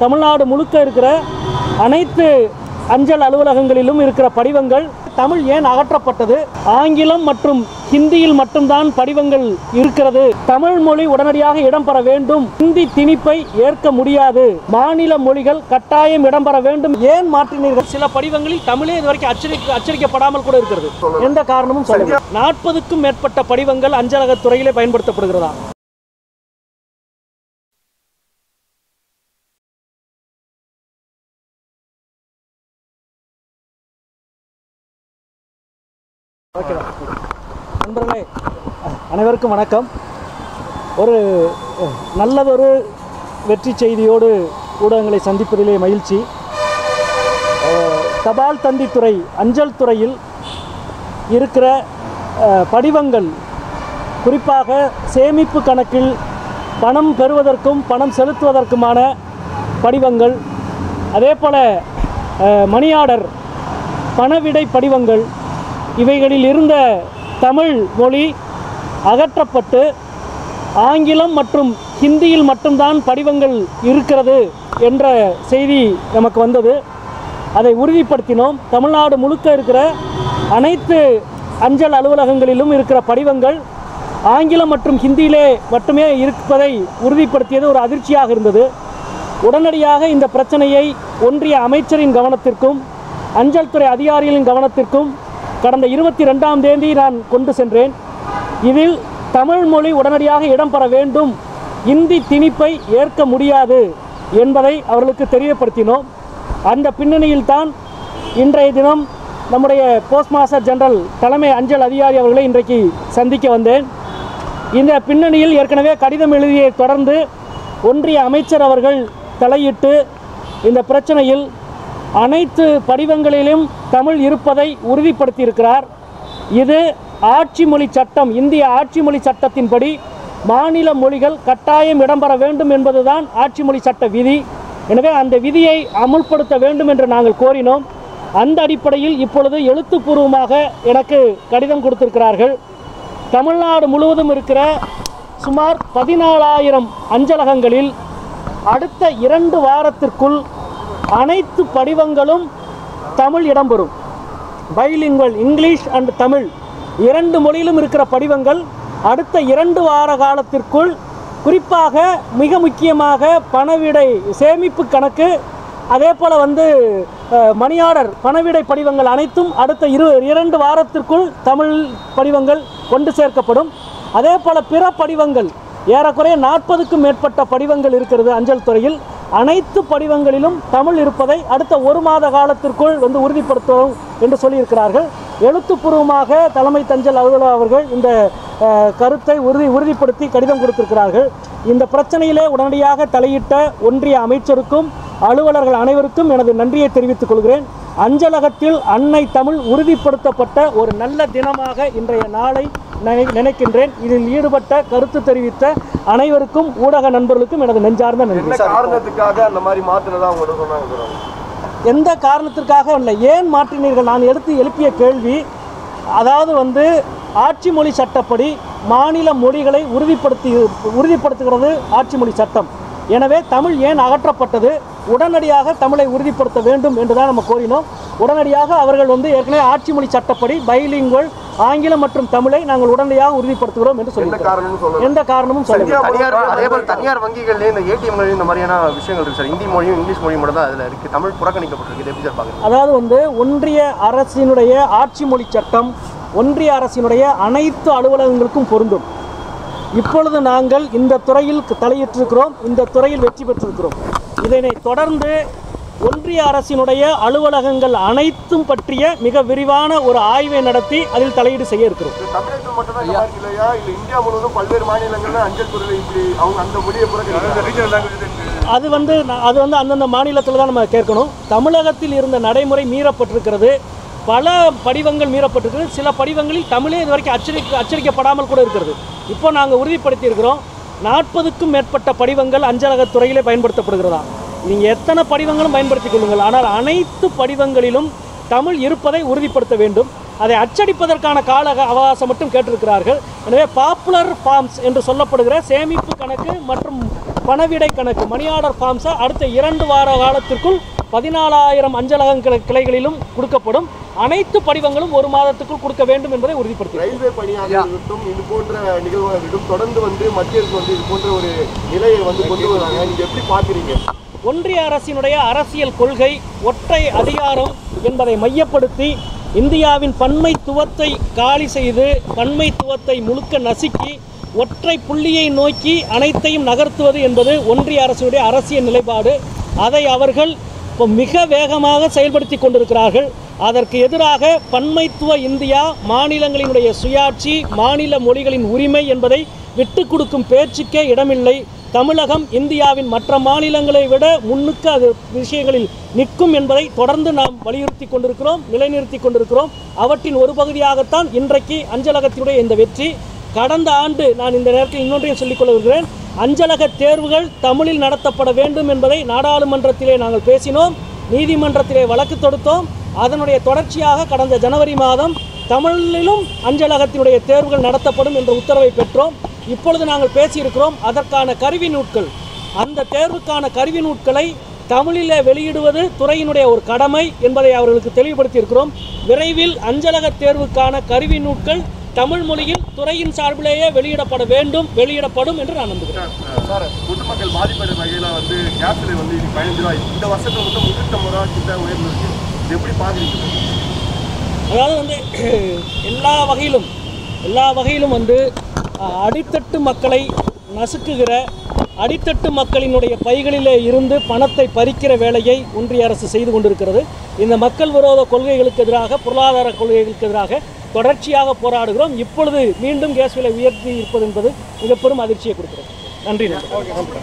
தமிழ்நாடு முழுக்க இருக்கிற அனைத்து அஞ்சல் அலுவலகங்களிலும் இருக்கிற படிவங்கள் தமிழ் ஏன் அகற்றப்பட்டது ஆங்கிலம் மற்றும் ஹிந்தியில் மட்டும்தான் படிவங்கள் இருக்கிறது தமிழ் மொழி உடனடியாக இடம்பெற வேண்டும் ஹிந்தி திணிப்பை ஏற்க முடியாது மாநில மொழிகள் கட்டாயம் இடம்பெற வேண்டும் ஏன் மாற்றினீர்கள் சில படிவங்களில் தமிழே இதுவரைக்கும் அச்சரிக்க அச்சரிக்கப்படாமல் கூட இருக்கிறது எந்த காரணமும் சொல்லுங்க நாற்பதுக்கும் மேற்பட்ட படிவங்கள் அஞ்சலகத் துறையிலே பயன்படுத்தப்படுகிறதா ஓகே நண்பர்களே அனைவருக்கும் வணக்கம் ஒரு அஹ், நல்லதொரு வெற்றி செய்தியோடு ஊடகங்களை சந்திப்பதிலே மகிழ்ச்சி அஹ், தபால் தந்தித்துறை அஞ்சல் துறையில் இருக்கிற அஹ், படிவங்கள் குறிப்பாக சேமிப்பு கணக்கில் பணம் பெறுவதற்கும் பணம் செலுத்துவதற்குமான படிவங்கள் அதே போல் மணி ஆர்டர் பணவிடை படிவங்கள் இவைகளில் இருந்த தமிழ் மொழி அகற்றப்பட்டு ஆங்கிலம் மற்றும் ஹிந்தியில் மட்டும்தான் படிவங்கள் இருக்கிறது என்ற செய்தி நமக்கு வந்தது அதை உறுதிப்படுத்தினோம் தமிழ்நாடு முழுக்க இருக்கிற அனைத்து அஞ்சல் அலுவலகங்களிலும் இருக்கிற படிவங்கள் ஆங்கிலம் மற்றும் ஹிந்தியிலே மட்டுமே இருப்பதை உறுதிப்படுத்தியது ஒரு அதிர்ச்சியாக இருந்தது உடனடியாக இந்த பிரச்சனையை ஒன்றிய அமைச்சரின் கவனத்திற்கும் அஞ்சல் துறை அதிகாரிகளின் கவனத்திற்கும் கடந்த இருபத்தி ரெண்டாம் தேதி நான் கொண்டு சென்றேன் இதில் தமிழ் மொழி உடனடியாக இடம்பெற வேண்டும் இந்தி திணிப்பை ஏற்க முடியாது என்பதை அவர்களுக்கு தெரியப்படுத்தினோம் அந்த பின்னணியில்தான் இன்றைய தினம் நம்முடைய போஸ்ட் மாஸ்டர் ஜெனரல் தலைமை அஞ்சல் அதிகாரி அவர்களை இன்றைக்கு சந்திக்க வந்தேன் இந்த பின்னணியில் ஏற்கனவே கடிதம் எழுதியை தொடர்ந்து ஒன்றிய அமைச்சர் அவர்கள் தலையிட்டு இந்த பிரச்சனையில் அனைத்து படிவங்களிலும் தமிழ் இருப்பதை உறுதிப்படுத்தியிருக்கிறார் இது ஆட்சி மொழி சட்டம் இந்திய ஆட்சி மொழி சட்டத்தின்படி மாநில மொழிகள் கட்டாயம் இடம்பெற வேண்டும் என்பதுதான் ஆட்சி மொழி சட்ட விதி எனவே அந்த விதியை அமுல்படுத்த வேண்டும் என்று நாங்கள் கோரினோம் அந்த அடிப்படையில் இப்பொழுது எழுத்துப்பூர்வமாக எனக்கு கடிதம் கொடுத்திருக்கிறார்கள் தமிழ்நாடு முழுவதும் இருக்கிற சுமார் பதினாலாயிரம் அஞ்சலகங்களில் அடுத்த இரண்டு வாரத்திற்குள் அனைத்து படிவங்களும் தமிழ் இடம்பெறும் பைலிங்குவல் இங்கிலீஷ் அண்ட் தமிழ் இரண்டு மொழியிலும் இருக்கிற படிவங்கள் அடுத்த இரண்டு வார காலத்திற்குள் குறிப்பாக மிக முக்கியமாக பணவிடை சேமிப்பு கணக்கு அதே போல் வந்து அஹ், மணி ஆர்டர் பணவிடை படிவங்கள் அனைத்தும் அடுத்த இரு இரண்டு வாரத்திற்குள் தமிழ் படிவங்கள் கொண்டு சேர்க்கப்படும் அதே போல் பிற படிவங்கள் ஏறக்குறைய நாற்பதுக்கும் மேற்பட்ட படிவங்கள் இருக்கிறது அஞ்சல் துறையில் அனைத்து படிவங்களிலும் தமிழ் இருப்பதை அடுத்த ஒரு மாத காலத்திற்குள் வந்து உறுதிப்படுத்துவோம் என்று சொல்லியிருக்கிறார்கள் எழுத்துப்பூர்வமாக தலைமை தஞ்சல் அலுவலர் அவர்கள் இந்த அஹ், கருத்தை உறுதி உறுதிப்படுத்தி கடிதம் கொடுத்திருக்கிறார்கள் இந்த பிரச்சனையிலே உடனடியாக தலையிட்ட ஒன்றிய அமைச்சருக்கும் அலுவலர்கள் அனைவருக்கும் எனது நன்றியை தெரிவித்துக் கொள்கிறேன் அஞ்சலகத்தில் அன்னை தமிழ் உறுதிப்படுத்தப்பட்ட ஒரு நல்ல தினமாக இன்றைய நாளை நினை நினைக்கின்றேன் இதில் ஈடுபட்ட கருத்து தெரிவித்த அனைவருக்கும் ஊடக நண்பர்களுக்கும் எனது நெஞ்சார்ந்த நன்றி என்ன காரணத்துக்காக அந்த மாதிரி மாத்தினதா உங்கள்ட்ட சொன்னாங்க சார் அவங்க? எந்த காரணத்திற்காக இல்லை ஏன் மாற்றினீர்கள் நான் எடுத்து எழுப்பிய கேள்வி அதாவது வந்து ஆட்சி மொழி சட்டப்படி மாநில மொழிகளை உறுதிப்படுத்தி உறுதிப்படுத்துகிறது ஆட்சி மொழி சட்டம் எனவே தமிழ் ஏன் அகற்றப்பட்டது உடனடியாக தமிழை உறுதிப்படுத்த வேண்டும் என்று தான் நம்ம கோரினோம் உடனடியாக அவர்கள் வந்து ஏற்கனவே ஆட்சி மொழி சட்டப்படி பைலிங்குவல் ஆங்கிலம் மற்றும் தமிழை நாங்கள் உடனடியாக உறுதிப்படுத்துகிறோம் என்று என்ன சொல்லியிருக்கிறோம் காரணம்னு சொல்லலாம் எந்த காரணமும் சொல்லவில்லை தனியார் அதே போல தனியார் வங்கிகள்லயும் இந்த ஏடிஎம்களையும் இந்த மாதிரியான விஷயங்கள் இருக்கு சார் ஹிந்தி மொழியும் இங்கிலீஷ் மொழியும் மட்டும் தான் அதுல இருக்கு தமிழ் புறக்கணிக்கப்பட்டிருக்கு இது எப்படி சார் பாக்குறீங்க அதாவது வந்து ஒன்றிய அரசினுடைய ஆட்சி மொழி சட்டம் ஒன்றிய அரசினுடைய அனைத்து அலுவலகங்களுக்கும் பொருந்தும் இப்பொழுது நாங்கள் இந்த துறையில் தலையிட்டிருக்கிறோம் இந்த துறையில் வெற்றி பெற்றிருக்கிறோம் இதனை தொடர்ந்து ஒன்றிய அரசினுடைய அலுவலகங்கள் அனைத்தும் பற்றிய மிக விரிவான ஒரு ஆய்வை நடத்தி அதில் தலையீடு செய்ய இருக்கிறோம் இது தமிழகத்தில் மட்டும் தான் இந்த மாதிரி இல்லையா இல்ல இந்தியா முழுவதும் பல்வேறு மாநிலங்கள்ல அஞ்சல் துறையில இப்படி அவங்க அந்த மொழியை புறக்கணிக்கிறாங்க அது வந்து ந- அது வந்து அந்தந்த மாநிலத்தில் தான் நம்ம கேட்கணும் தமிழகத்தில் இருந்த நடைமுறை மீறப்பட்டிருக்கிறது பல படிவங்கள் மீறப்பட்டிருக்கிறது சில படிவங்களில் தமிழே இது வரைக்கும் அச்சரிக்க அச்சரிக்கப்படாமல் கூட இருக்கிறது இப்போ நாங்கள் உறுதிப்படுத்தி இருக்கிறோம் நாற்பதுக்கும் மேற்பட்ட படிவங்கள் அஞ்சலகத் துறையிலே பயன்படுத்தப்படுகிறதா நீங்கள் எத்தனை படிவங்களும் பயன்படுத்திக் கொள்ளுங்கள் ஆனால் அனைத்து படிவங்களிலும் தமிழ் இருப்பதை உறுதிப்படுத்த வேண்டும் அதை அச்சடிப்பதற்கான கால அக- அவகாசம் மட்டும் கேட்டிருக்கிறார்கள் எனவே பாப்புலர் ஃபார்ம்ஸ் என்று சொல்லப்படுகிற சேமிப்பு கணக்கு மற்றும் பணவிடை கணக்கு மணி ஆர்டர் ஃபார்ம்ஸை அடுத்த இரண்டு வார காலத்திற்குள் பதினாலாயிரம் அஞ்சலக கிளை- கிளைகளிலும் கொடுக்கப்படும் அனைத்து படிவங்களும் ஒரு மாதத்துக்குள் கொடுக்க வேண்டும் என்பதை உறுதிப்படுத்தி ரயில்வே பணியாக இருக்கட்டும் இது போன்ற நிகழ்வாக இருக்கட்டும் தொடர்ந்து வந்து மத்திய அரசு வந்து இது போன்ற ஒரு நிலையை வந்து கொண்டு வராங்க நீங்க எப்படி பாக்குறீங்க ஒன்றிய அரசினுடைய அரசியல் கொள்கை ஒற்றை அதிகாரம் என்பதை மையப்படுத்தி இந்தியாவின் பன்மைத்துவத்தை காலி செய்து பன்மைத்துவத்தை முழுக்க நசுக்கி ஒற்றை புள்ளியை நோக்கி அனைத்தையும் நகர்த்துவது என்பது ஒன்றிய அரசுடைய அரசியல் நிலைப்பாடு அதை அவர்கள் இப்போ மிக வேகமாக செயல்படுத்தி கொண்டிருக்கிறார்கள் அதற்கு எதிராக பன்மைத்துவ இந்தியா மாநிலங்களினுடைய சுயாட்சி மாநில மொழிகளின் உரிமை என்பதை விட்டுக் கொடுக்கும் பேச்சுக்கே இடமில்லை தமிழகம் இந்தியாவின் மற்ற மாநிலங்களை விட முன்னுக்கு அது விஷயங்களில் நிற்கும் என்பதை தொடர்ந்து நாம் வலியுறுத்தி கொண்டிருக்கிறோம் நிலைநிறுத்தி கொண்டிருக்கிறோம் அவற்றின் ஒரு பகுதியாகத்தான் இன்றைக்கு அஞ்சலகத்தினுடைய இந்த வெற்றி கடந்த ஆண்டு நான் இந்த நேரத்தில் இன்னொன்றையும் சொல்லிக் கொள்கிறேன் அஞ்சலக தேர்வுகள் தமிழில் நடத்தப்பட வேண்டும் என்பதை நாடாளுமன்றத்திலே நாங்கள் பேசினோம் நீதிமன்றத்திலே வழக்கு தொடுத்தோம் அதனுடைய தொடர்ச்சியாக கடந்த ஜனவரி மாதம் தமிழிலும் அஞ்சலகத்தினுடைய தேர்வுகள் நடத்தப்படும் என்ற உத்தரவை பெற்றோம் இப்பொழுது நாங்கள் பேசியிருக்கிறோம் அதற்கான கருவி நூட்கள் அந்த தேர்வுக்கான கருவி நூட்களை தமிழிலே வெளியிடுவது துறையினுடைய ஒரு கடமை என்பதை அவர்களுக்கு தெளிவுபடுத்தி இருக்கிறோம் விரைவில் அஞ்சலக தேர்வுக்கான கருவி நூட்கள் தமிழ் மொழியில் துறையின் சார்பிலேயே வெளியிடப்பட வேண்டும் வெளியிடப்படும் என்று நான் நம்புகிறேன் சார் பொதுமக்கள் பாதிப்படைந்த வகையில வந்து கேஸ் சிலிண்டர் வந்து இன்னைக்கு பதினஞ்சு ரூபாய் இந்த வருஷத்துல மட்டும் முன்னூற்றம்பது ரூபா கிட்ட உயர்ந்திருக்கு இது எப்படி பாக்குறீங்க அதாவது வந்து எல்லா வகையிலும் எல்லா வகையிலும் வந்து அஹ், அடித்தட்டு மக்களை நசுக்குகிற அடித்தட்டு மக்களினுடைய பைகளிலே இருந்து பணத்தை பறிக்கிற வேலையை ஒன்றிய அரசு செய்து கொண்டிருக்கிறது இந்த மக்கள் விரோத கொள்கைகளுக்கு எதிராக பொருளாதார கொள்கைகளுக்கு எதிராக தொடர்ச்சியாக போராடுகிறோம் இப்பொழுது மீண்டும் கேஸ் விலை உயர்த்தி இருப்பது என்பது மிக பெரும் அதிர்ச்சியை கொடுக்கிறது நன்றி நன்றி